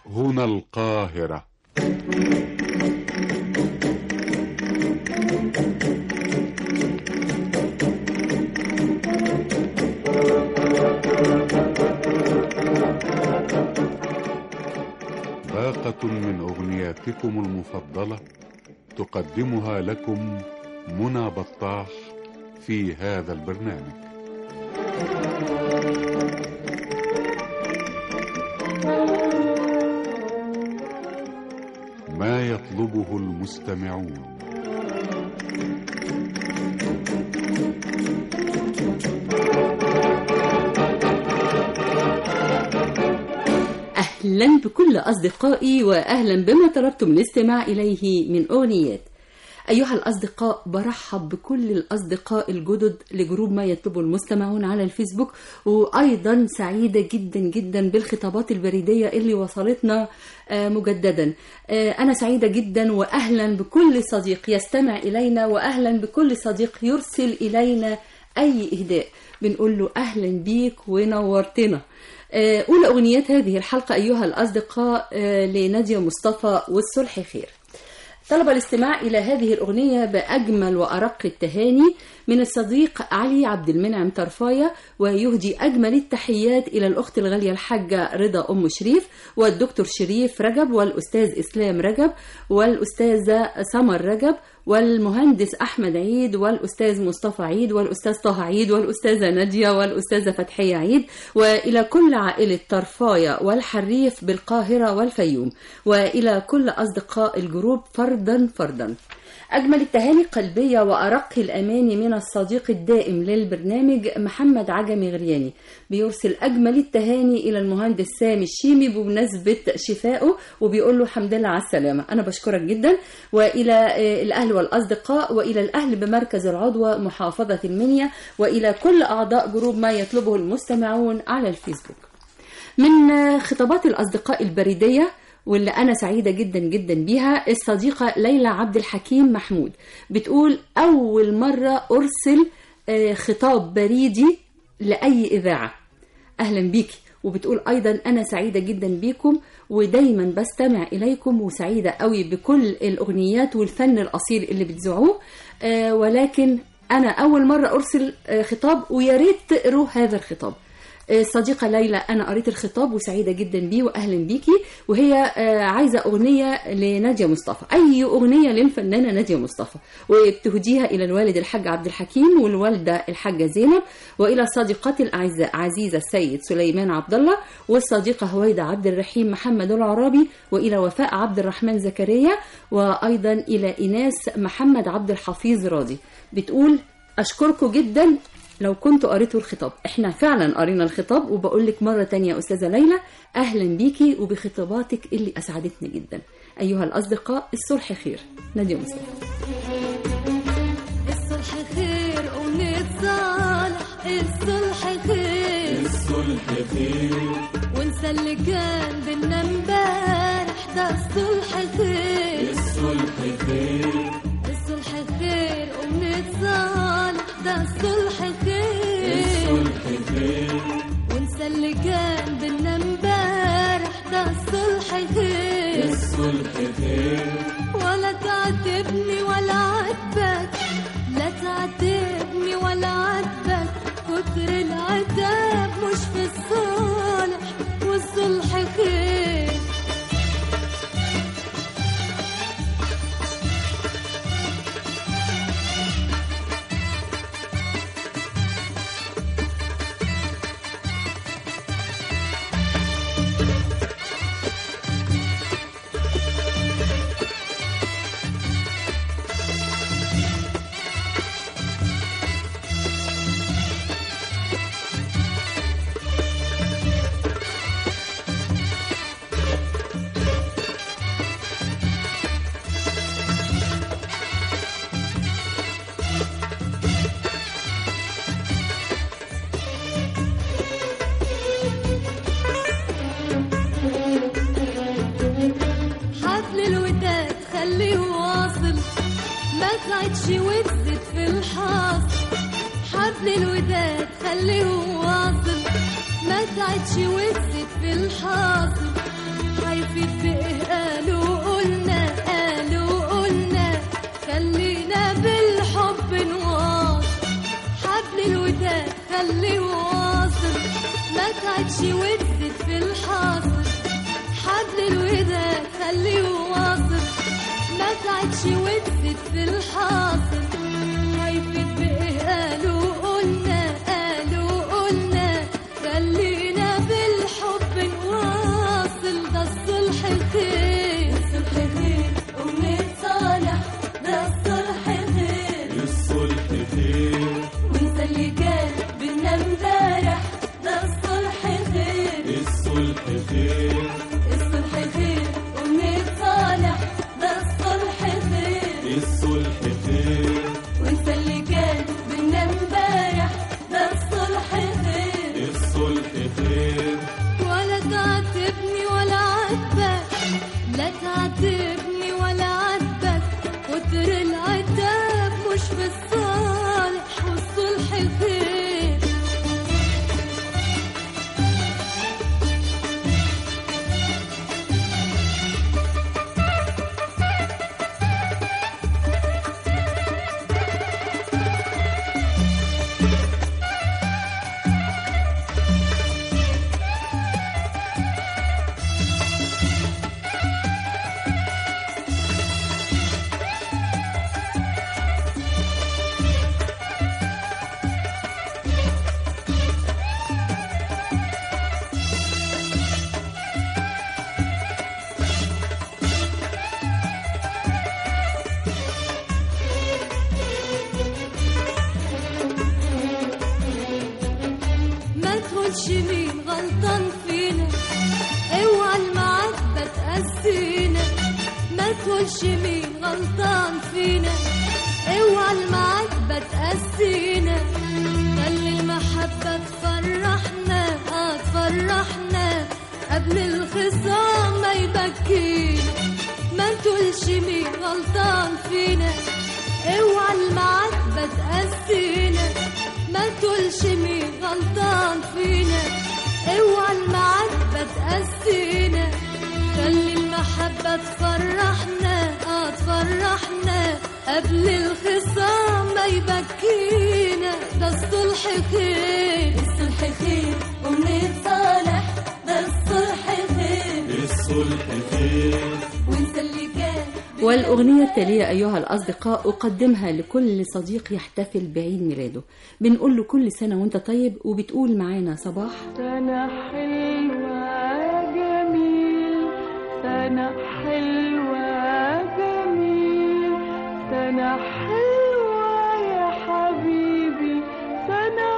هنا القاهرة باقة من أغنياتكم المفضلة تقدمها لكم منى بطاح في هذا البرنامج ما يطلبه المستمعون أهلا بكل أصدقائي وأهلا بما طلبتم الاستماع إليه من أغنيات أيها الأصدقاء برحب بكل الأصدقاء الجدد لجروب ما يطلبه المستمعون على الفيسبوك وأيضا سعيدة جدا جدا بالخطابات البريدية اللي وصلتنا آه، مجددا آه، أنا سعيدة جدا وأهلا بكل صديق يستمع إلينا وأهلا بكل صديق يرسل إلينا أي إهداء بنقول له أهلا بيك ونورتنا آه، أولى أغنيات هذه الحلقة أيها الأصدقاء آه، لنادية مصطفى والصلح خير طلب الاستماع إلى هذه الأغنية بأجمل وأرق التهاني من الصديق علي عبد المنعم طرفاية ويهدي أجمل التحيات إلى الأخت الغالية الحاجة رضا أم شريف والدكتور شريف رجب والأستاذ إسلام رجب والأستاذة سمر رجب والمهندس أحمد عيد والأستاذ مصطفى عيد والأستاذ طه عيد والأستاذة نادية والأستاذة فتحية عيد وإلى كل عائلة طرفاية والحريف بالقاهرة والفيوم وإلى كل أصدقاء الجروب فردا فردا أجمل التهاني قلبية وأرق الأماني من الصديق الدائم للبرنامج محمد عجمي غرياني بيرسل أجمل التهاني إلى المهندس سامي الشيمي بمناسبة شفائه وبيقول له الحمد لله على السلامة أنا بشكرك جدا وإلى آه، الأهل والأصدقاء وإلى الأهل بمركز العضوة محافظة المنيا وإلى كل أعضاء جروب ما يطلبه المستمعون على الفيسبوك من آه، خطابات الأصدقاء البريدية واللي أنا سعيدة جدا جدا بيها الصديقة ليلى عبد الحكيم محمود بتقول أول مرة أرسل آه، خطاب بريدي لأي إذاعة أهلا بيكي وبتقول أيضا أنا سعيدة جدا بيكم ودايما بستمع إليكم وسعيدة قوي بكل الأغنيات والفن الأصيل اللي بتذوعوه آه، ولكن أنا أول مرة أرسل آه، خطاب ويا ريت تقروا هذا الخطاب الصديقة ليلى أنا قريت الخطاب وسعيدة جدا بيه وأهلا بيكي وهي آه، عايزة أغنية لنادية مصطفى أي أغنية للفنانة نادية مصطفى وبتهديها إلى الوالد الحاج عبد الحكيم والوالدة الحاجة زينب وإلى صديقتي الأعزاء عزيزة السيد سليمان عبد الله والصديقة هويدة عبد الرحيم محمد العرابي وإلى وفاء عبد الرحمن زكريا وأيضا إلى إناس محمد عبد الحفيظ راضي بتقول أشكركم جدا لو كنتوا قريتوا الخطاب احنا فعلا قرينا الخطاب وبقول لك مرة تانية يا أستاذة ليلى أهلا بيكي وبخطاباتك اللي أسعدتنا جدا أيها الأصدقاء الصلح خير نادية مصطفى الصلح خير ونتصالح الصلح خير الصلح خير وانسى اللي كان بينا امبارح ده الصلح خير الصلح خير الصلح خير ونتصالح ده الصلح خير الصلح خير وانسى اللي كان بينا امبارح ده الصلح خير الصلح خير ولا تعاتبني ولا عاتبك لا تعاتبني ولا عاتبك كتر العتاب مش في الصالح والصلح خير حبل الوداد خليه واصل ما تعدش وتزيد في الحاصل حبل الوداد خليه واصل ما تعدش وتزيد في الحاصل هيفيد بإيه قالوا قلنا قالوا قلنا خلينا بالحب نواصل حبل الوداد خليه واصل ما تعدش وتزيد في الحاصل حبل الوداد خليه واصل ما تعدش وتزيد في الحاصل هيفيد بإيه قالوا قلنا قالوا قلنا خلينا بالحب نواصل ده الصلح خير الصلح خير ونتصالح ده الصلح خير الصلح خير وانسى اللي كان بينا امبارح ده الصلح خير الصلح خير الصلح خير ونتصالح ده الصلح خير الصلح خير وانسى اللي كان بينا امبارح ده الصلح خير الصلح خير ولا تعاتبني ولا عاتبك لا تعاتبني ولا عاتبك كتر العتاب مش في الصالح والصلح خير ما تقولش مين غلطان فينا اوعى المعاتبة تقسينا ما تقولش مين غلطان فينا اوعى المعاتبة تقسينا خلي المحبة تفرحنا اه تفرحنا قبل الخصام ما يبكينا ما تقولش مين غلطان فينا اوعى المعاتبة تقسينا ما تقولش مين غلطان فينا اوعى المعاتبة تقسينا خلي المحبة تفرحنا اه تفرحنا قبل الخصام ما يبكينا ده الصلح خير الصلح خير ونتصالح ده الصلح خير الصلح خير وانسى اللي كان والأغنية التالية أيها الأصدقاء أقدمها لكل صديق يحتفل بعيد ميلاده بنقول له كل سنة وانت طيب وبتقول معانا صباح سنة حلوة جميل سنة حلوة جميل سنة حلوة يا حبيبي سنة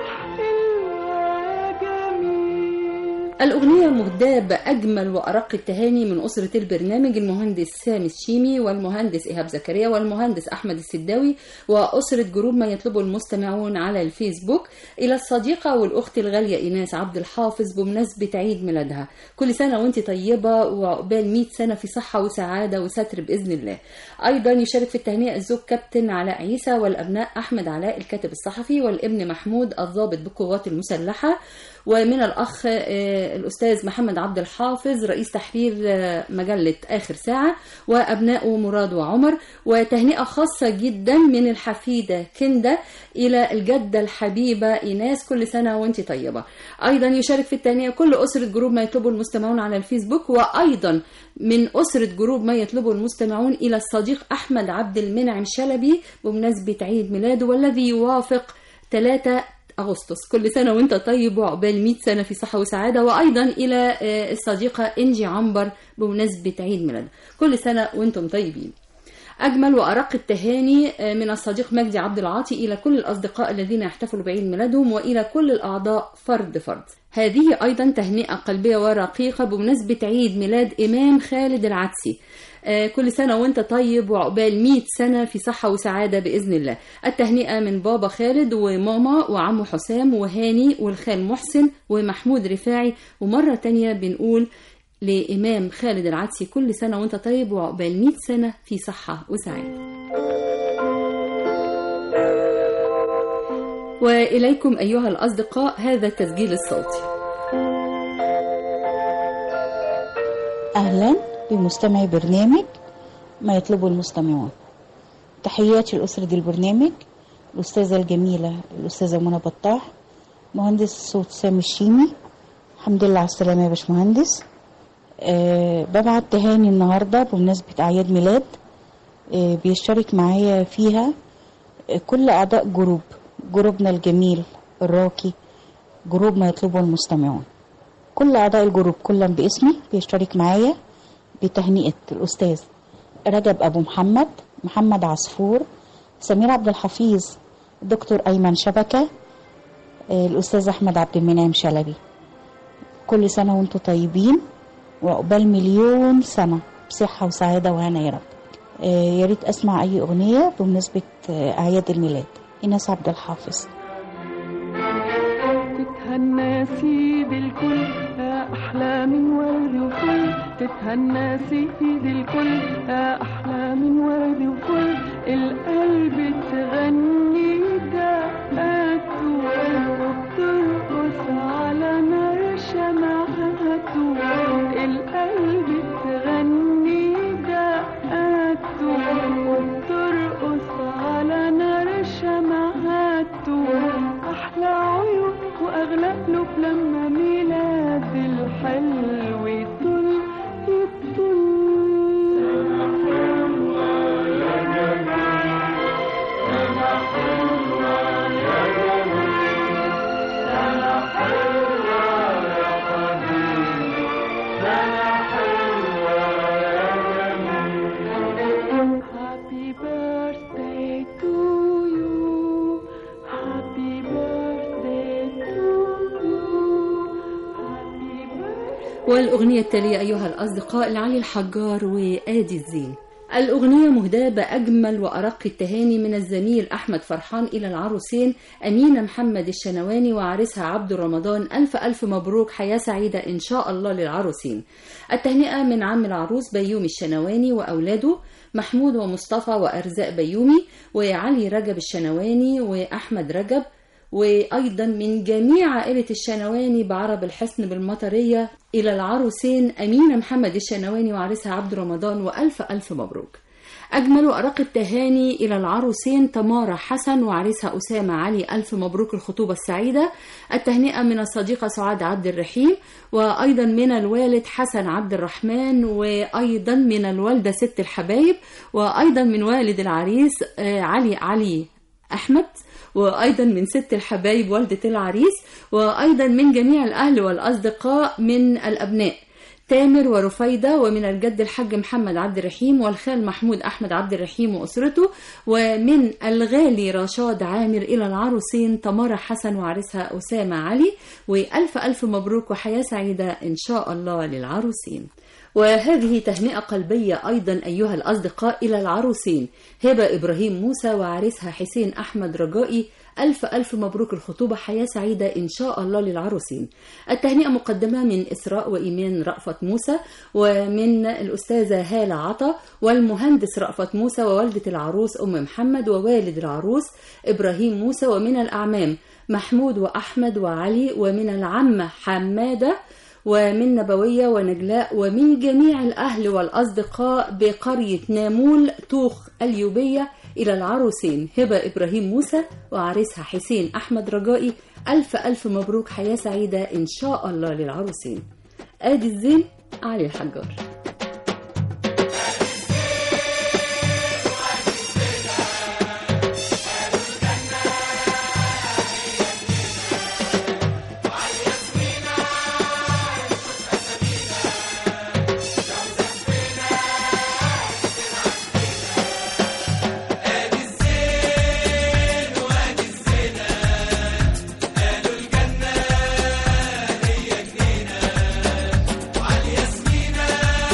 حلوة جميل الأغنية مهداة بأجمل وأرق التهاني من أسرة البرنامج المهندس سامي الشيمي والمهندس إيهاب زكريا والمهندس أحمد السداوي وأسرة جروب ما يطلبه المستمعون على الفيسبوك إلى الصديقة والأخت الغالية إيناس عبد الحافظ بمناسبة عيد ميلادها كل سنة وانت طيبة وعقبال 100 سنة في صحة وسعادة وستر بإذن الله أيضا يشارك في التهنئة الزوج كابتن علاء عيسى والأبناء أحمد علاء الكاتب الصحفي والابن محمود الضابط بالقوات المسلحة ومن الأخ آه، الأستاذ محمد عبد الحافظ رئيس تحرير آه، مجلة آخر ساعة وأبنائه مراد وعمر وتهنئة خاصة جدا من الحفيدة كندا إلى الجدة الحبيبة إيناس كل سنة وانت طيبة أيضا يشارك في التهنئة كل أسرة جروب ما يطلبه المستمعون على الفيسبوك وأيضا من أسرة جروب ما يطلبه المستمعون إلى الصديق أحمد عبد المنعم شلبي بمناسبة عيد ميلاده والذي يوافق 3 أغسطس كل سنة وانت طيب وعقبال 100 سنة في صحة وسعادة وأيضا إلى آه، الصديقة إنجي عنبر بمناسبة عيد ميلاد كل سنة وانتم طيبين أجمل وأرق التهاني آه، من الصديق مجدي عبد العاطي إلى كل الأصدقاء الذين يحتفلوا بعيد ميلادهم وإلى كل الأعضاء فرد فرد هذه أيضا تهنئة قلبية ورقيقة بمناسبة عيد ميلاد إمام خالد العدسي آه، كل سنة وانت طيب وعقبال 100 سنة في صحة وسعادة بإذن الله التهنئة من بابا خالد وماما وعمو حسام وهاني والخال محسن ومحمود رفاعي ومرة تانية بنقول لإمام خالد العدسي كل سنة وانت طيب وعقبال 100 سنة في صحة وسعادة وإليكم أيها الأصدقاء هذا التسجيل الصوتي أهلا بمستمعي برنامج ما يطلبه المستمعون تحياتي لأسرة البرنامج الأستاذة الجميلة الأستاذة منى بطاح مهندس الصوت سامي الشيمي الحمد لله على السلامة يا باشمهندس أه ببعت تهاني النهاردة بمناسبة أعياد ميلاد أه بيشترك معايا فيها آه، كل أعضاء جروب جروبنا الجميل الراقي جروب ما يطلبه المستمعون كل أعضاء الجروب كلا باسمي بيشترك معايا بتهنئة الأستاذ رجب أبو محمد محمد عصفور سمير عبد الحفيظ دكتور أيمن شبكة آه، الأستاذ أحمد عبد المنعم شلبي كل سنة وانتم طيبين وعقبال مليون سنة بصحة وسعادة وهنا يا رب آه، يا ريت أسمع أي أغنية بمناسبة آه، أعياد الميلاد إيناس عبد الحافظ تتهنى سيد الكل يا أحلى من ورد وفل تتهنى سيد الكل يا أحلى من ورد وفل القلب تغني دقاته وبترقص على نار شمعته القلب تغني دقاته وبترقص على نار شمعته أحلى عيون وأغلى قلوب لما ميلاد الحلو يطل يطل Happy birthday to you. Happy birthday to you. Happy birthday. والأغنية التالية أيها الأصدقاء لعلي الحجار وآدي الزين الأغنية مهداة بأجمل وأرق التهاني من الزميل أحمد فرحان إلى العروسين أمينة محمد الشنواني وعريسها عبد رمضان ألف ألف مبروك حياة سعيدة إن شاء الله للعروسين التهنئة من عم العروس بيومي الشنواني وأولاده محمود ومصطفى وأرزاق بيومي وعلي رجب الشنواني وأحمد رجب وأيضا من جميع عائلة الشنواني بعرب الحصن بالمطرية إلى العروسين أمينة محمد الشنواني وعريسها عبد رمضان وألف ألف مبروك أجمل وأرق التهاني إلى العروسين تمارا حسن وعريسها أسامة علي ألف مبروك الخطوبة السعيدة التهنئة من الصديقة سعاد عبد الرحيم وأيضا من الوالد حسن عبد الرحمن وأيضا من الوالدة ست الحبايب وأيضا من والد العريس آه، علي علي أحمد وأيضا من ست الحبايب والدة العريس وأيضا من جميع الأهل والأصدقاء من الأبناء تامر ورفيدة ومن الجد الحاج محمد عبد الرحيم والخال محمود أحمد عبد الرحيم وأسرته ومن الغالي رشاد عامر إلى العروسين تمارا حسن وعريسها أسامة علي وألف ألف مبروك وحياة سعيدة إن شاء الله للعروسين وهذه تهنئة قلبية أيضا أيها الأصدقاء إلى العروسين هبة إبراهيم موسى وعريسها حسين أحمد رجائي ألف ألف مبروك الخطوبة حياة سعيدة إن شاء الله للعروسين التهنئة مقدمة من إسراء وإيمان رأفت موسى ومن الأستاذة هالة عطا والمهندس رأفت موسى ووالدة العروس أم محمد ووالد العروس إبراهيم موسى ومن الأعمام محمود وأحمد وعلي ومن العمة حمادة ومن نبوية ونجلاء ومن جميع الأهل والأصدقاء بقرية نامول توخ اليوبية إلى العروسين هبة إبراهيم موسى وعريسها حسين أحمد رجائي ألف ألف مبروك حياة سعيدة إن شاء الله للعروسين آدي الزين علي الحجار وعلى ياسمينة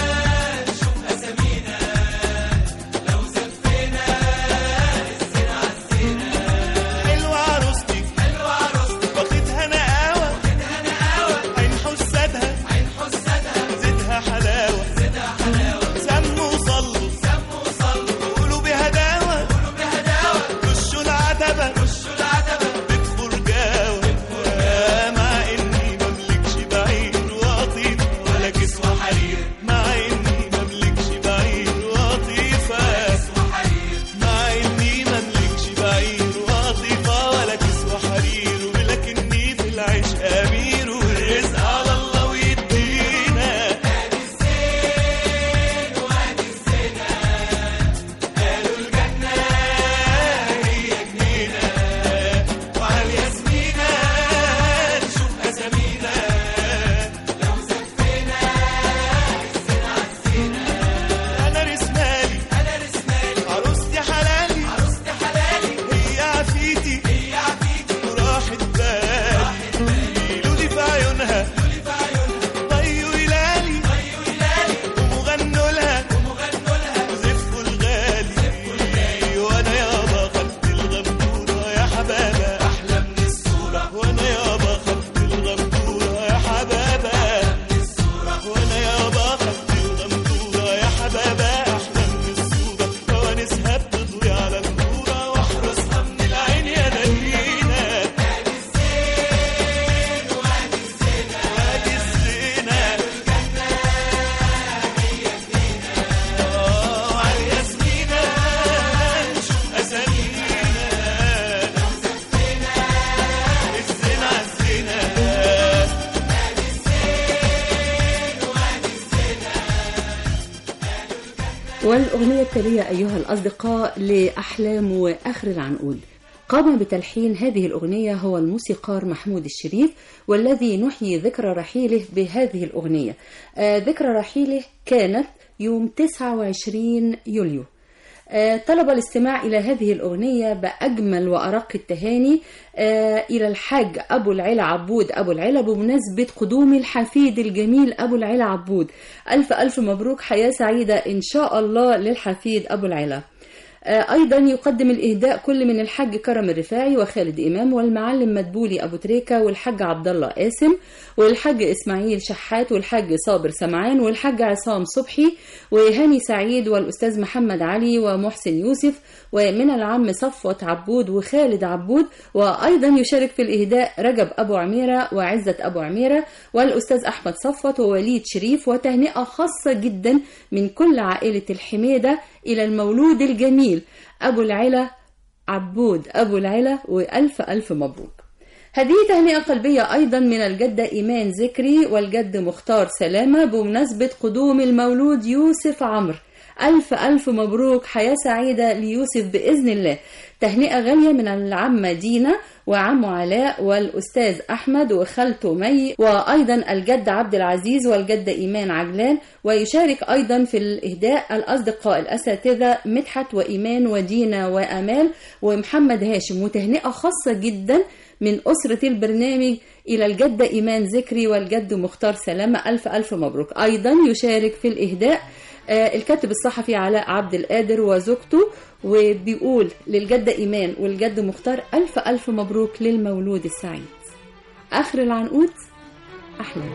والأغنية التالية أيها الأصدقاء لأحلام وآخر العنقود قام بتلحين هذه الأغنية هو الموسيقار محمود الشريف والذي نحيي ذكرى رحيله بهذه الأغنية آه ذكرى رحيله كانت يوم 29 يوليو آه، طلب الاستماع إلى هذه الأغنية بأجمل وأرق التهاني آه، إلى الحاج أبو العلا عبود أبو العلا بمناسبة قدوم الحفيد الجميل أبو العلا عبود ألف ألف مبروك حياة سعيدة إن شاء الله للحفيد أبو العلا آه، أيضا يقدم الإهداء كل من الحاج كرم الرفاعي وخالد إمام والمعلم مدبولي أبو تريكة والحاج عبد الله قاسم والحاج إسماعيل شحات والحاج صابر سمعان والحاج عصام صبحي وهاني سعيد والأستاذ محمد علي ومحسن يوسف ومن العم صفوت عبود وخالد عبود وأيضا يشارك في الإهداء رجب أبو عميرة وعزة أبو عميرة والأستاذ أحمد صفوت ووليد شريف وتهنئة خاصة جدا من كل عائلة الحميدة إلى المولود الجميل أبو العلا عبود أبو العلا وألف ألف مبروك هذه تهنئة قلبية أيضا من الجدة إيمان ذكري والجد مختار سلامة بمناسبة قدوم المولود يوسف عمرو ألف ألف مبروك حياة سعيدة ليوسف بإذن الله تهنئة غالية من العمة دينا وعمه علاء والأستاذ أحمد وخالته مي وأيضا الجد عبد العزيز والجدة إيمان عجلان ويشارك أيضا في الإهداء الأصدقاء الأساتذة مدحت وإيمان ودينا وأمال ومحمد هاشم وتهنئة خاصة جدا من أسرة البرنامج إلى الجدة إيمان ذكري والجد مختار سلامة ألف ألف مبروك أيضا يشارك في الإهداء آه، الكاتب الصحفي علاء عبد القادر وزوجته وبيقول للجدة إيمان والجد مختار ألف ألف مبروك للمولود السعيد آخر العنقود أحلام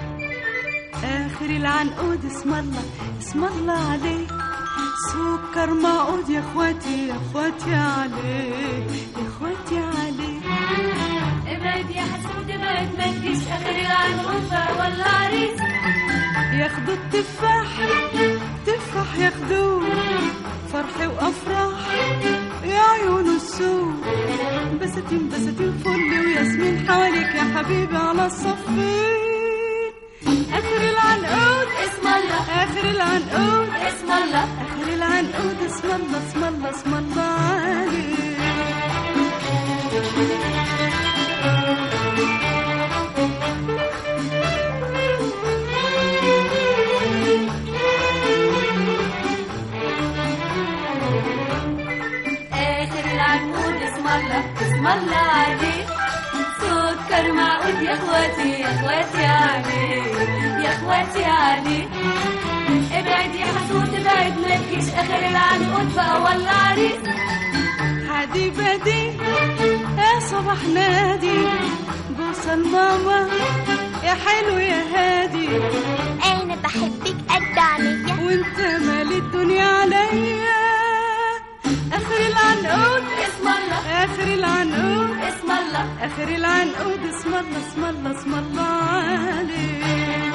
آخر العنقود اسم الله اسم الله عليه سكر معقود يا اخواتي يا اخواتي عليه يا اخواتي عليه ابعد يا حسود ابعد ما تجيش اخر العنقود ولا عريس ياخدوا التفاح تفاح ياخدوه فرح وافراح يا عيون السوق بساتين بساتين فل وياسمين حواليك يا حبيبي على الصفين اخر العنقود اسم الله اخر العنقود اسم الله اخر العنقود اسم الله اسم الله اسم الله عليه اخر العنقود اسم الله اسم الله عليه سكر معقود يا اخواتي يا اخواتي عليه يا اخواتي عليه ابعد يا حسود ابعد ما تجيش اخر العنقود بقى ولا عريس حدي بدي يا صباح نادي بوصل ماما يا حلو يا هادي انا بحبك قد عينيا وانت مال الدنيا عليا اخر العنقود اسم الله اخر العنقود اسم الله اخر العنقود اسم الله اسم الله اسم الله عليه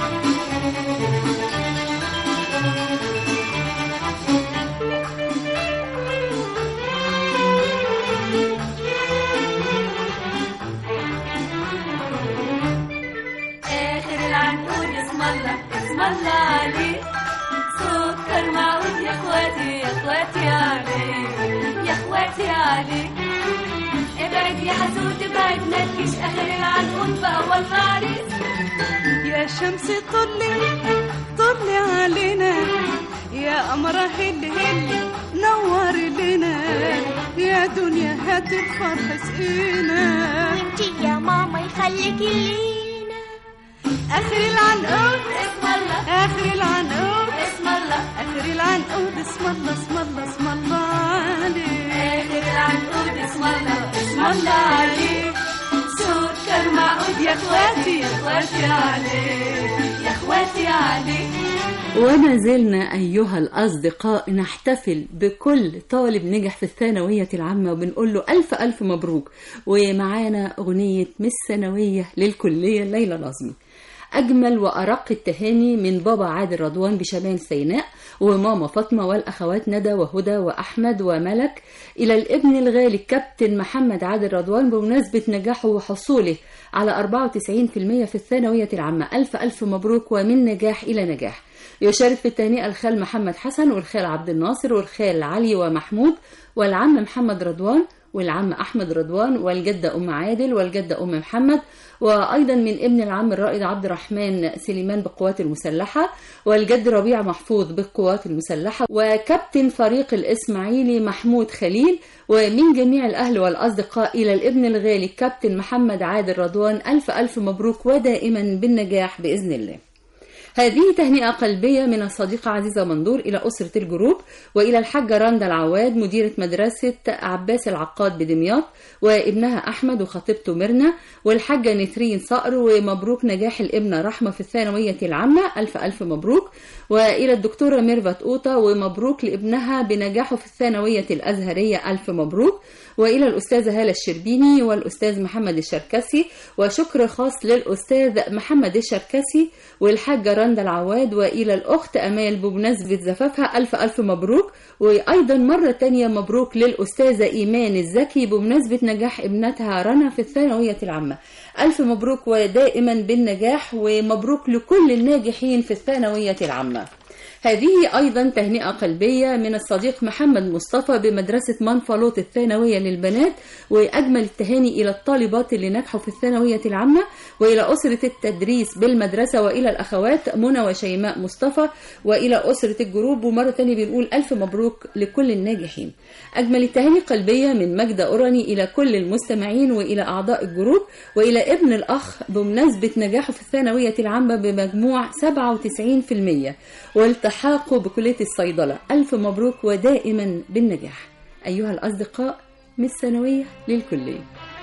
اخر العنقود اسم الله اسم الله عليه سكر معقود يا اخواتي يا اخواتي عليه يا اخواتي عليه ابعد يا حسود ابعد ما تجيش اخر العنقود بقى ولا عريس يا شمس طلي طلي علينا يا قمر هل هل نور لنا يا دنيا هات الفرح سقينا وانتي يا ماما يخليكي لينا اخر العنقود اسم الله اخر العنقود اسم الله اخر العنقود اسم الله اسم الله اسم الله عليه اخر العنقود اسم الله اسم الله عليه سكر معقود يا اخواتي يا اخواتي عليه يا اخواتي عليه وما زلنا أيها الأصدقاء نحتفل بكل طالب نجح في الثانوية العامة وبنقول له ألف ألف مبروك ومعانا أغنية مس ثانوية للكلية الليلة نظمي أجمل وأرق التهاني من بابا عادل رضوان بشمال سيناء وماما فاطمة والأخوات ندى وهدى وأحمد وملك إلى الابن الغالي الكابتن محمد عادل رضوان بمناسبة نجاحه وحصوله على 94% في الثانوية العامة ألف ألف مبروك ومن نجاح إلى نجاح يشارك في التهنئة الخال محمد حسن والخال عبد الناصر والخال علي ومحمود والعم محمد رضوان والعم أحمد رضوان والجدة أم عادل والجدة أم محمد وأيضا من ابن العم الرائد عبد الرحمن سليمان بالقوات المسلحة والجد ربيع محفوظ بالقوات المسلحة وكابتن فريق الإسماعيلي محمود خليل ومن جميع الأهل والأصدقاء إلى الابن الغالي كابتن محمد عادل رضوان ألف ألف مبروك ودائما بالنجاح بإذن الله هذه تهنئة قلبية من الصديقة عزيزة مندور إلى أسرة الجروب وإلى الحاجة رندا العواد مديرة مدرسة عباس العقاد بدمياط وابنها أحمد وخطيبته ميرنا والحاجة نثرين صقر ومبروك نجاح الابنة رحمة في الثانوية العامة ألف ألف مبروك وإلى الدكتورة ميرفت أوطة ومبروك لابنها بنجاحه في الثانوية الأزهرية ألف مبروك وإلى الأستاذة هالة الشربيني والأستاذ محمد الشركسي وشكر خاص للأستاذ محمد الشركسي والحاجة رندا العواد وإلى الأخت أمال بمناسبة زفافها ألف ألف مبروك وأيضا مرة تانية مبروك للأستاذة إيمان الزكي بمناسبة نجاح ابنتها رنا في الثانوية العامة ألف مبروك ودائما بالنجاح ومبروك لكل الناجحين في الثانوية العامة هذه أيضا تهنئة قلبية من الصديق محمد مصطفى بمدرسة منفلوط الثانوية للبنات وأجمل التهاني إلى الطالبات اللي نجحوا في الثانوية العامة وإلى أسرة التدريس بالمدرسة وإلى الأخوات منى وشيماء مصطفى وإلى أسرة الجروب ومرة تانية بنقول ألف مبروك لكل الناجحين أجمل التهاني قلبية من مجدة أوراني إلى كل المستمعين وإلى أعضاء الجروب وإلى ابن الأخ بمناسبة نجاحه في الثانوية العامة بمجموع 97% والتحاقه بكلية الصيدلة ألف مبروك ودائما بالنجاح أيها الأصدقاء من الثانوية للكلية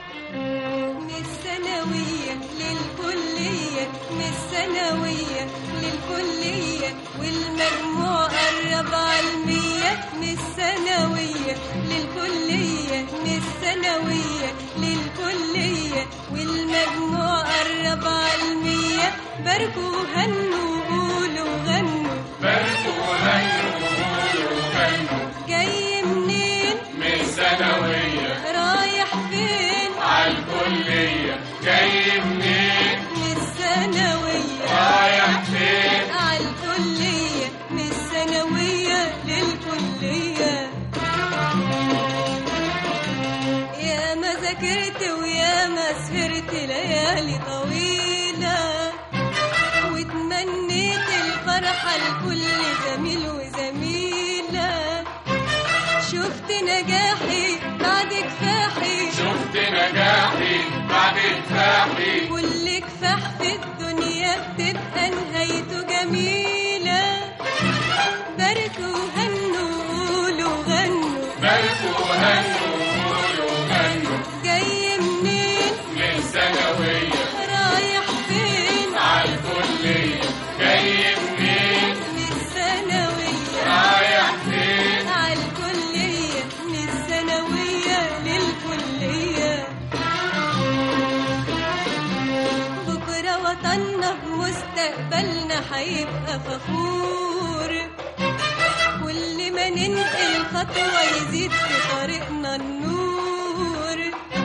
من الثانوية للكلية من الثانوية للكلية والمجموع قرب على المية من الثانوية للكلية من الثانوية للكلية والمجموع قرب على المية باركوا هنوا قولوا غنوا باركوا هنوا قولوا غنوا جاي منين من الثانوية رايح فين عالكلية جاي منين من الثانوية رايح فين عالكلية من الثانوية للكلية يا ما ذاكرت ويا ما سهرت ليالي طويلة وتمنيت الفرحة لكل زميل وزميلة شفت نجاحي بعد كفاحي شفت نجاحي بعد كفاحي كل كفاح في الدنيا بتبقى نهايته جميلة باركوا هنوا قولوا غنوا باركوا هنوا قولوا غنوا جاي منين من الثانوية رايح فين عالكلية جاي منين من الثانوية رايح فين عالكلية من الثانوية للكلية بكرة وطننا مستقبلنا هيبقى فخور كل ما ننقل خطوة يزيد في طريقنا النور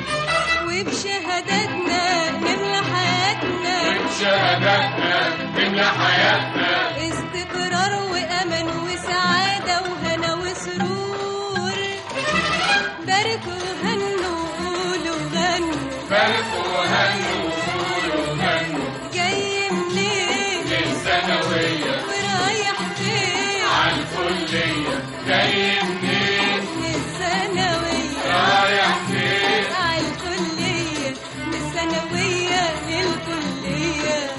وبشهاداتنا نملى حياتنا شهاداتنا نملى حياتنا استقرار وأمل وسعادة وهنا وسرور باركوا هنوا قولوا غنوا باركوا هنوا قولوا غنوا جاي منين من الثانوية ورايح فين عالكلية جاي منين من الثانوية رايح فين عالكلية من الثانوية للكلية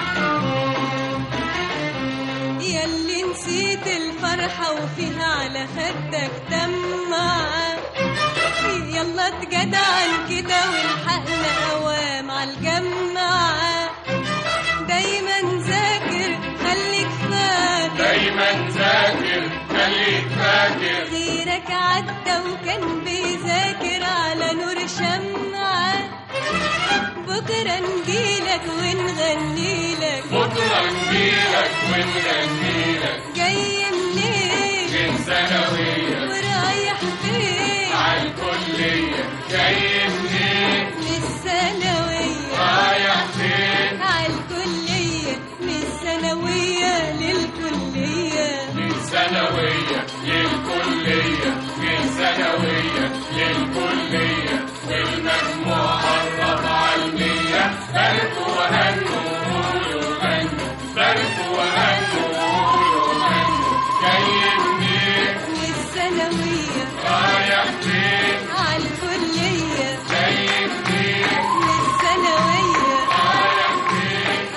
ياللي نسيت الفرحة وفيها على خدك دمعة يلا تجدعن كده والحقنا قوام عالجمعة دايما ذاكر خليك فاكر دايما ذاكر خليك فاكر غيرك عدى وكان بيذاكر على نور شمعة بكرة نجيلك ونغنيلك بكرة نجيلك ونغنيلك جاي منين من ثانوية ورايح فين عالكلية جاي منين من الثانوية رايح فين عالكلية من الثانوية للكلية من ثانوية للكلية من ثانوية للكلية والمجموع قرب عالمية باركوا وهنوا وقولوا غنوا باركوا وهنوا وقولوا غنوا جاي منين من الثانوية رايح فين عالكلية جاي منين من الثانوية رايح فين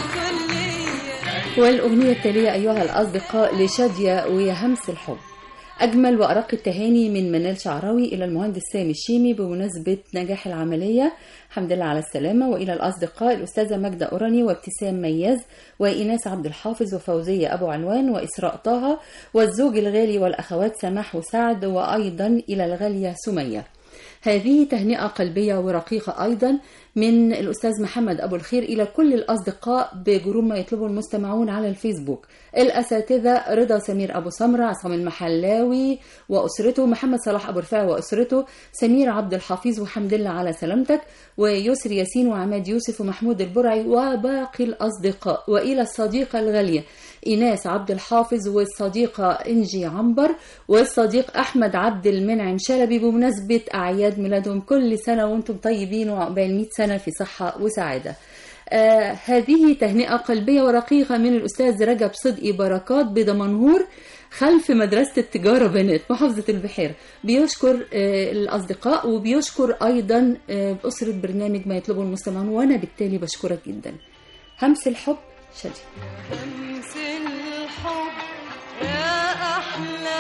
عالكلية والأغنية التالية أيها الأصدقاء لشادية ويا همس الحب أجمل وأرق التهاني من منال شعراوي إلى المهندس سامي الشيمي بمناسبة نجاح العملية الحمد لله على السلامة وإلى الأصدقاء الأستاذة ماجدة أوراني وابتسام مياز وإيناس عبد الحافظ وفوزية أبو علوان وإسراء طه والزوج الغالي والأخوات سماح وسعد وأيضا إلى الغالية سمية هذه تهنئة قلبية ورقيقة أيضا من الأستاذ محمد أبو الخير إلى كل الأصدقاء بجروب ما يطلبه المستمعون على الفيسبوك الأساتذة رضا سمير أبو سمرة عصام المحلاوي وأسرته محمد صلاح أبو رفاع وأسرته سمير عبد الحفيظ وحمد الله على سلامتك ويسر ياسين وعماد يوسف ومحمود البرعي وباقي الأصدقاء وإلى الصديقة الغالية إيناس عبد الحافظ والصديقة إنجي عنبر والصديق أحمد عبد المنعم شلبي بمناسبة أعياد ميلادهم كل سنة وأنتم طيبين وعقبال 100 سنة في صحة وسعادة آه هذه تهنئة قلبية ورقيقة من الأستاذ رجب صدقي بركات بدمنهور خلف مدرسة التجارة بنات محافظة البحيرة بيشكر آه الأصدقاء وبيشكر أيضا آه أسرة برنامج ما يطلبه المستمعون وأنا بالتالي بشكرك جدا همس الحب شادي همس الحب يا أحلى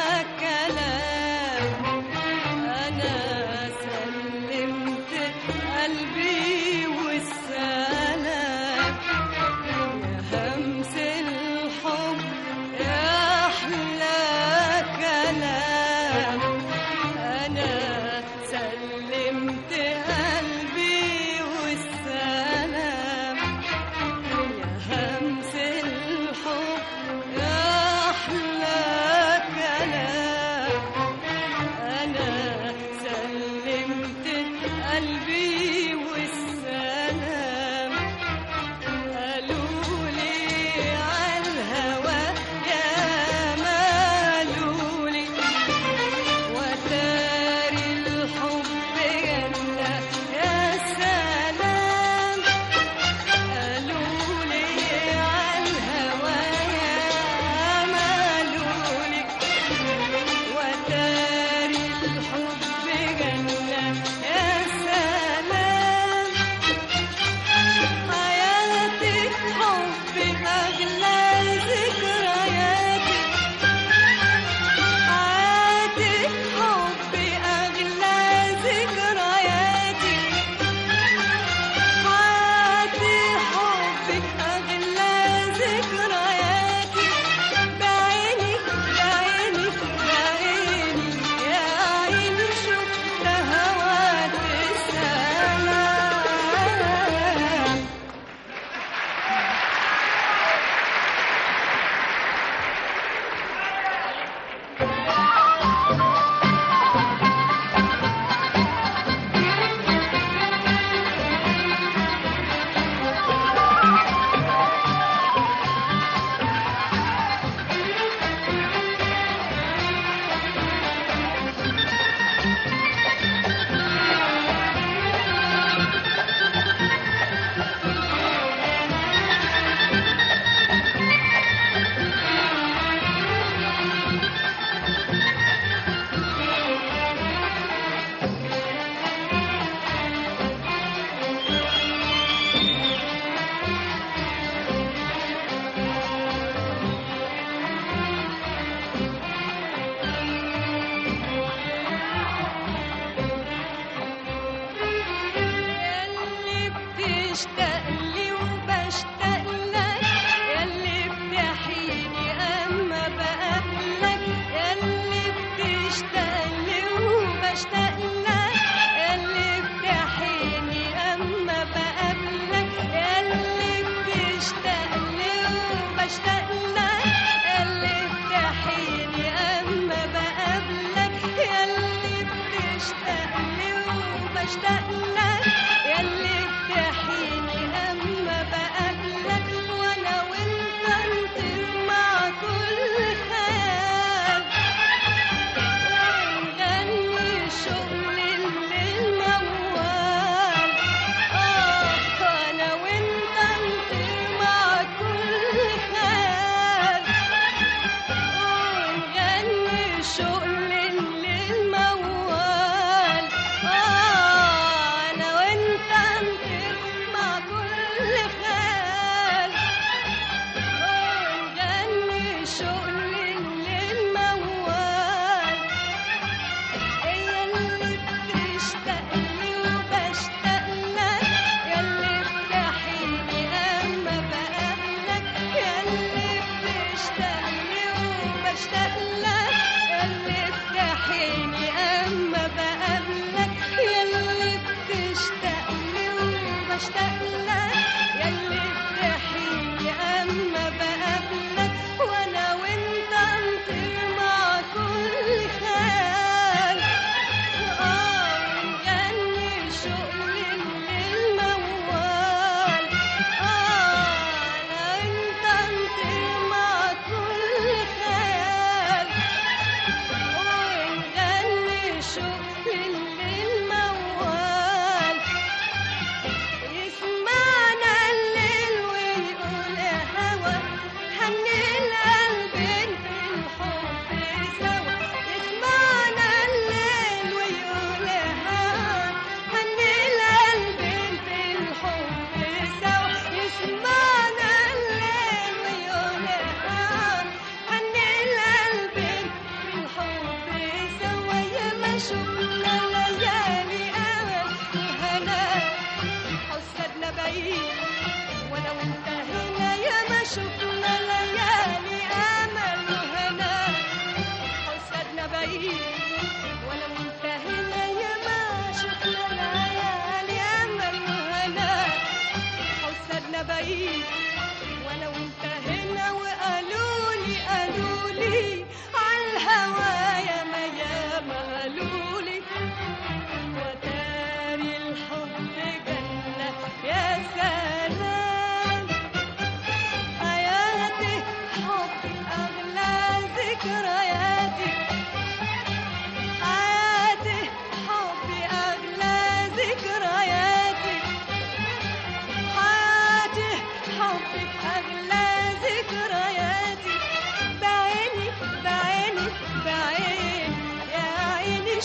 كلام أنا سلمت قلبي والسلام يا همس الحب يا أحلى كلام أنا سلمت قلبي والسلام يا همس الحب يا أحلى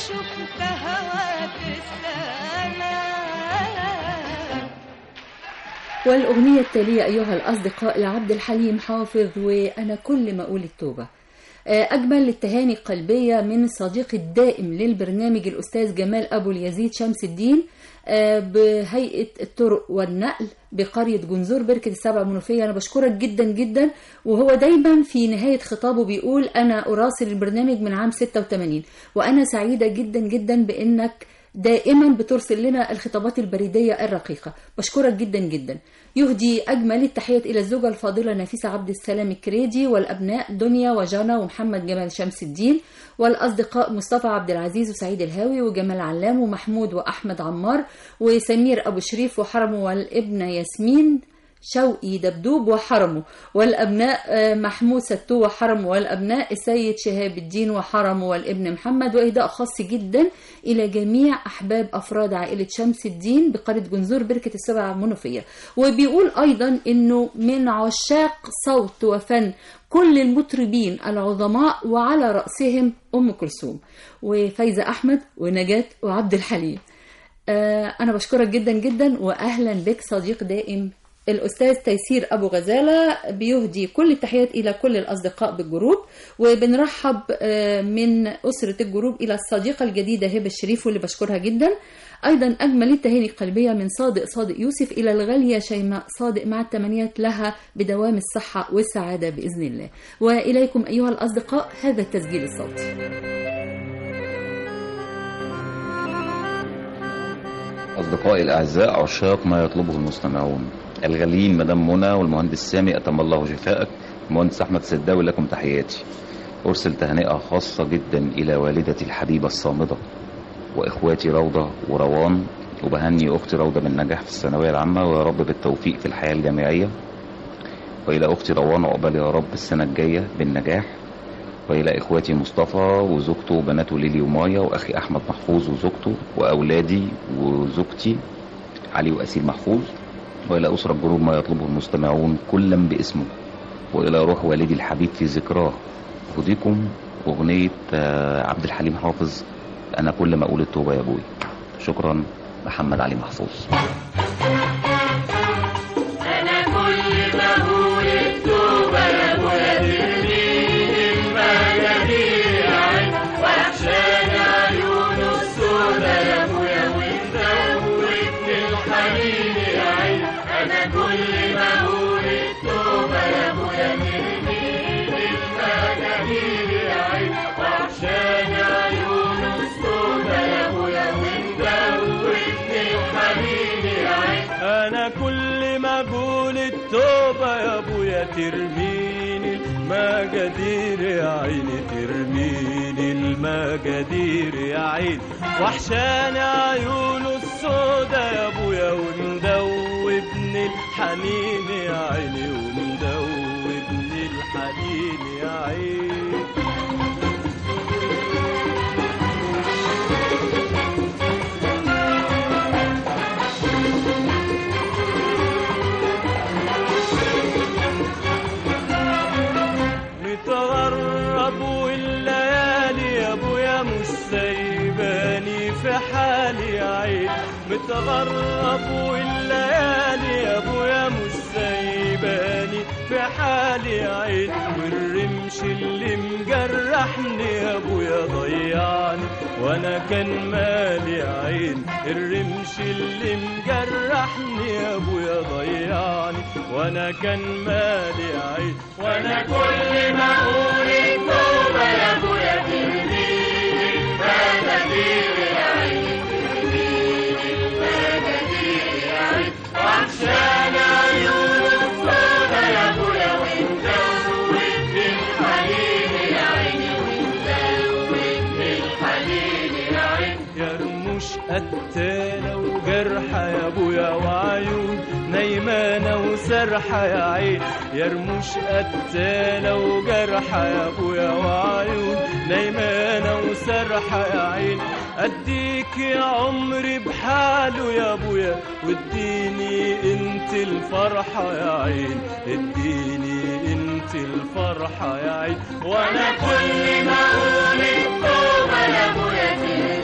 شفتها وتستنى والأغنية التالية أيها الأصدقاء لعبد الحليم حافظ وأنا كل ما أقول التوبة آه، أجمل التهاني القلبية من صديقي الدائم للبرنامج الأستاذ جمال أبو اليزيد شمس الدين آه، بهيئة الطرق والنقل بقرية جنزور بركة السبع منوفية أنا بشكرك جدا جدا وهو دايما في نهاية خطابه بيقول أنا أراسل البرنامج من عام 86 وأنا سعيدة جدا جدا بأنك دائما بترسل لنا الخطابات البريدية الرقيقة بشكرك جدا جدا يهدي أجمل التحيات إلى الزوجة الفاضلة نفيسة عبد السلام الكريدي والأبناء دنيا وجانا ومحمد جمال شمس الدين والأصدقاء مصطفى عبد العزيز وسعيد الهاوي وجمال علام ومحمود وأحمد عمار وسمير أبو شريف وحرمه والابنة ياسمين شوقي دبدوب وحرمه والأبناء آه، محمود ستو وحرمه والأبناء السيد شهاب الدين وحرمه والابن محمد وإهداء خاص جدا إلى جميع أحباب أفراد عائلة شمس الدين بقرية جنزور بركة السبع منوفية وبيقول أيضا أنه من عشاق صوت وفن كل المطربين العظماء وعلى رأسهم أم كلثوم وفايزة أحمد ونجاة وعبد الحليم آه، أنا بشكرك جدا جدا وأهلا بك صديق دائم الأستاذ تيسير أبو غزالة بيهدي كل التحيات إلى كل الأصدقاء بالجروب وبنرحب آه، من أسرة الجروب إلى الصديقة الجديدة هبة الشريف واللي بشكرها جدا أيضا أجمل التهاني القلبية من صادق صادق يوسف إلى الغالية شيماء صادق مع التمنيات لها بدوام الصحة والسعادة بإذن الله وإليكم أيها الأصدقاء هذا التسجيل الصوتي أصدقائي الأعزاء عشاق ما يطلبه المستمعون الغاليين مدام منى والمهندس سامي أتم الله شفاءك المهندس أحمد سداوي لكم تحياتي أرسل تهنئة خاصة جدا إلى والدتي الحبيبة الصامدة وإخواتي روضة وروان وبهني أختي روضة بالنجاح في الثانوية العامة ويا رب بالتوفيق في الحياة الجامعية وإلى أختي روان عقبال يا رب السنة الجاية بالنجاح وإلى إخواتي مصطفى وزوجته وبناته ليلي ومايا وأخي أحمد محفوظ وزوجته وأولادي وزوجتي علي وأسيل محفوظ وإلى أسرة جروب ما يطلبه المستمعون كلا باسمه وإلى روح والدي الحبيب في ذكراه أهديكم أغنية آه، عبد الحليم حافظ أنا كل ما أقول التوبة يا أبوي شكرا محمد علي محفوظ أنا كل ما أقول التوبة يا أبويا ترميني المجادير يا عين وحشاني عيونه السودا يا أبويا ومزودني الحنين يا عين أنا كل ما أقول التوبة يا أبويا ترميني المجادير يا عين وحشاني عيونه السودا يا أبويا ومزودني الحنين يا عين انا كل ما اقول التوبه يا ابويا ترميني المجادير يا عيني ترميني المجادير يا عيني وحشاني عيونه السودا يا ابويا ومدوبني الحنين يا عيني ومدوبني الحنين يا عيني متغرب والليالي يا ابويا مش سايباني في حالي يا عين متغرب والليالي يا ابويا مش سايباني في حالي يا عين والرمش اللي مجرحني يا ابويا ضيعني وانا كان مالي يا عين الرمش اللي مجرحني يا ابويا ضيعني وانا كان مالي يا عين وانا كل ما اقول التوبه يا ابويا ترميني المجادير يا عيني ترميني المجادير يا عيني وحشاني عيونه السودا يا ابويا ومزودني الحنين يا عيني ومزودني الحنين يا عيني يا رموش قتالة وجرحة يا ابويا وعيون نايمانة وسرحة يا عين يا رموش قتالة وجرحة يا ابويا وعيون نايمانة وسرحة يا عين اديك يا عمري بحاله يا ابويا واديني انت الفرحة يا عين اديني انت الفرحة يا عين وانا كل ما اقول التوبه يا ابويا ترميني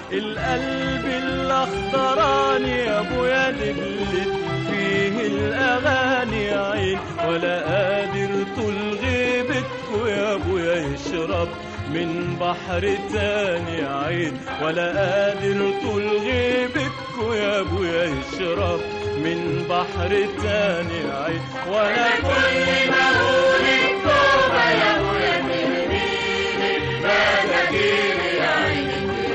القلب الاخضراني يا ابويا دبلت فيه الاغاني يا عين ولا قادر طول غيبتكوا يا ابويا يشرب من بحر تاني يا عين ولا قادر طول غيبتكوا يا ابويا يشرب من بحر تاني يا عين وانا كل ما اقول التوبه يا ابويا ترميني مجادير يا عين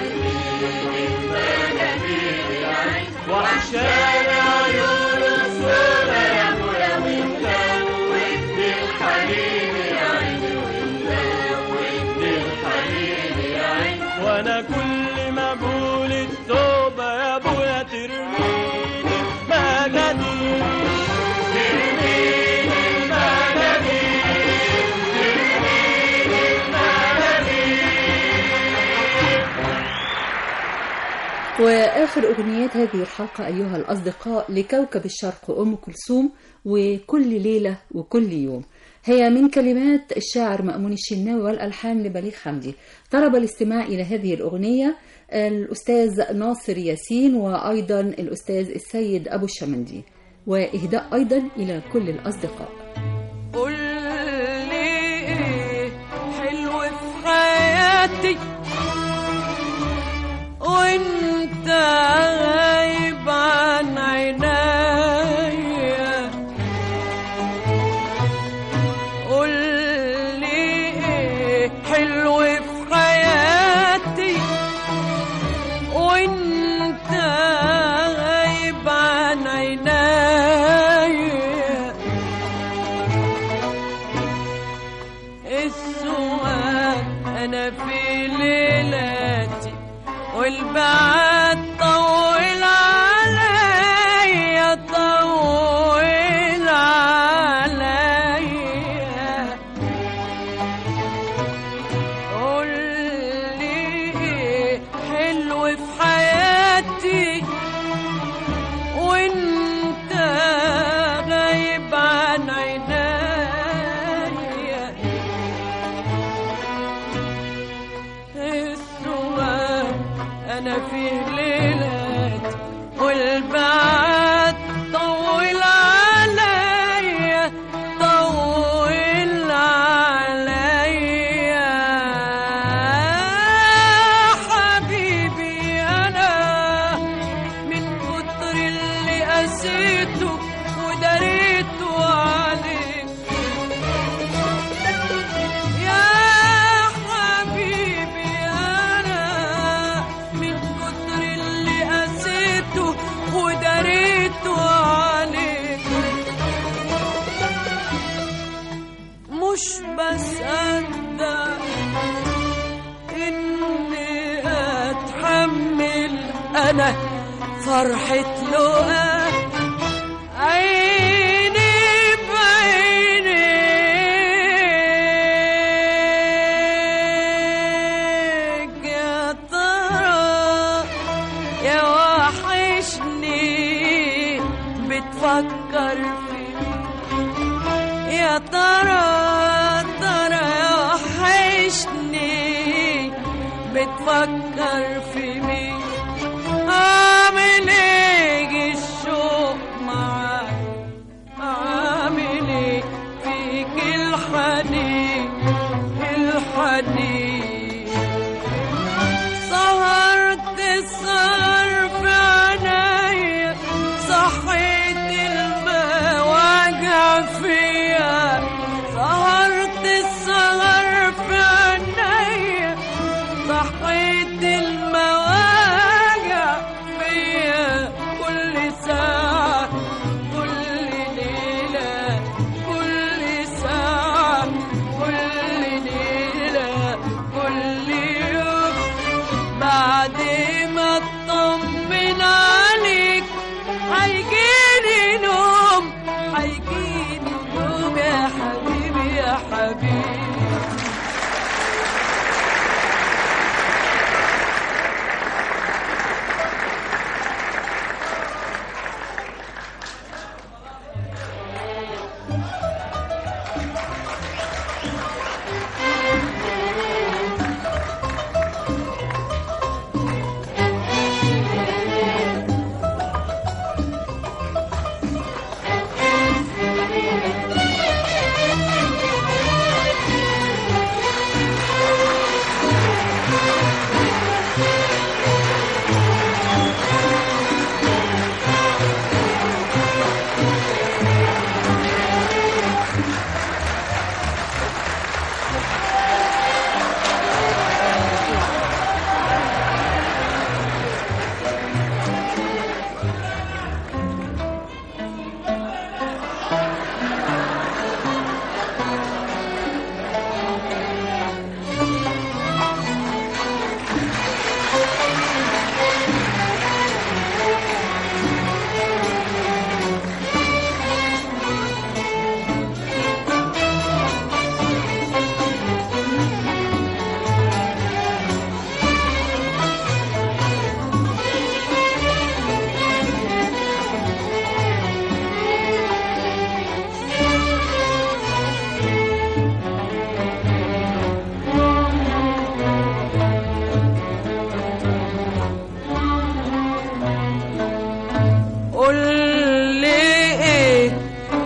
وعشان عيون السودا يا ابويا وانت ودي الحنين يا عيني وانت ودي الحنين يا عيني وانا كل ما بقول التوبه يا ابويا ترميني مجادير ترميني مجادير ترميني مجادير وآخر أغنيات هذه الحلقة أيها الأصدقاء لكوكب الشرق أم كلثوم وكل ليلة وكل يوم هي من كلمات الشاعر مأمون الشناوي والألحان لبليغ حمدي طلب الاستماع إلى هذه الأغنية الأستاذ ناصر ياسين وأيضا الأستاذ السيد أبو الشمندي وإهداء أيضا إلى كل الأصدقاء قول لي ايه حلو في حياتي وانت غايب عن عينيا قول لي ايه حلو في حياتي وانت غايب عن عينيا السؤال انا في ليلاتي والبعد طول عليا طول عليا قول لي إيه حلو في حياتي وانت غايب عن عينيا السؤال انا في ليلات والبعد طول عليا طول عليا حبيبي انا من كتر اللي قسيته ودريته عليك يا حبيبي انا من كتر اللي قسيته ودريته عليك مش بصدق اني اتحمل انا فرحة لقاك عيني بعينيك يا ترى يا وحشني بتفكر فيك يا ترى ترى يا وحشني بتفكر في مين عامل ايه الشوق معاك عامل ايه فيك الحنين الحنين سهرت السهر في عينيا صحيت المواجع فيا سهرت السهر في عينيا صحيت المواجع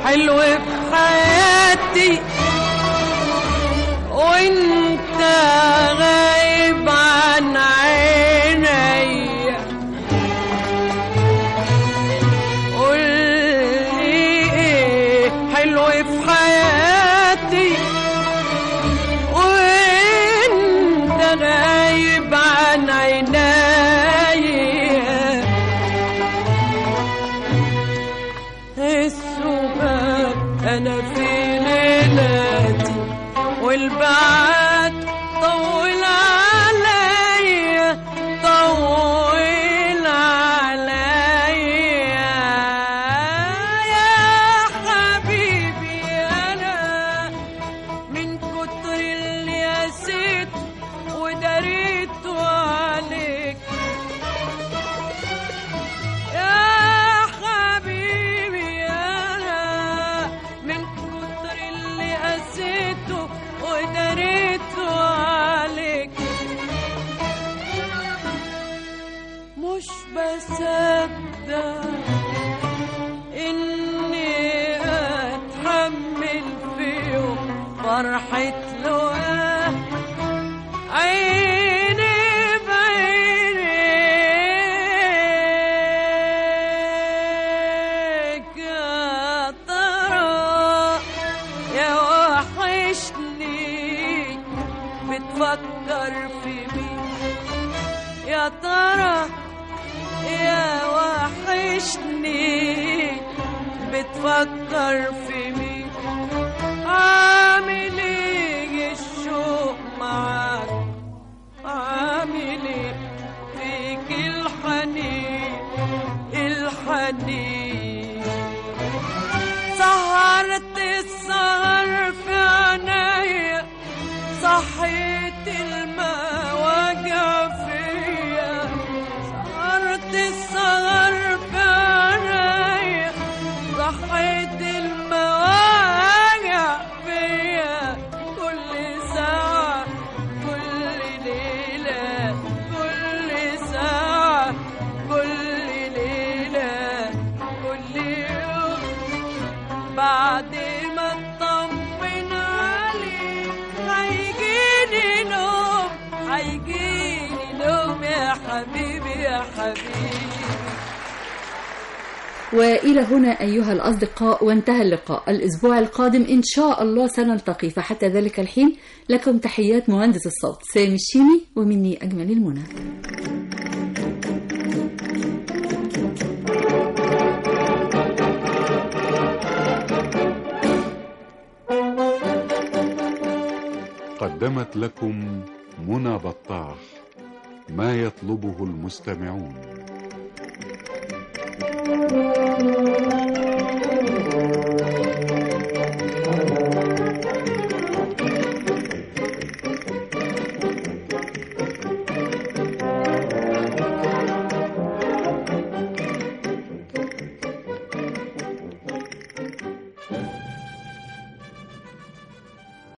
حلو في حياتي وانت غايب عن عيني قول لي ايه حلو في حياتي وانت غايب عن عيني السباب انا في ليلاتي والبعد طول عليا طول عليا يا حبيبي انا من كتر اللي قسيت وداريت عليك يا حبيبي انا من كتر اللي قسيته وداريته عليك مش بصدق اني اتحمل في يوم فرحة لقاه عيني بعينيك يا ترى يا وحشني بتفكر في مين يا ترى يا وحشني بتفكر في مين عامل ايه الشوق معاك عامل ايه فيك الحنين الحنين سهرت السهر في عينيا صحيت المواجع فيا سهرت السهر في عينيا صحيت المواجع فيا كل ساعة كل ليلة كل ساعة كل ليلة كل يوم بعد ما اطمن عليك هيجيني نوم هيجيني نوم يا حبيبي يا حبيبي وإلى هنا أيها الأصدقاء وانتهى اللقاء الأسبوع القادم إن شاء الله سنلتقي فحتى ذلك الحين لكم تحيات مهندس الصوت سامي الشيمي ومني أجمل المنى قدمت لكم منى بطاح ما يطلبه المستمعون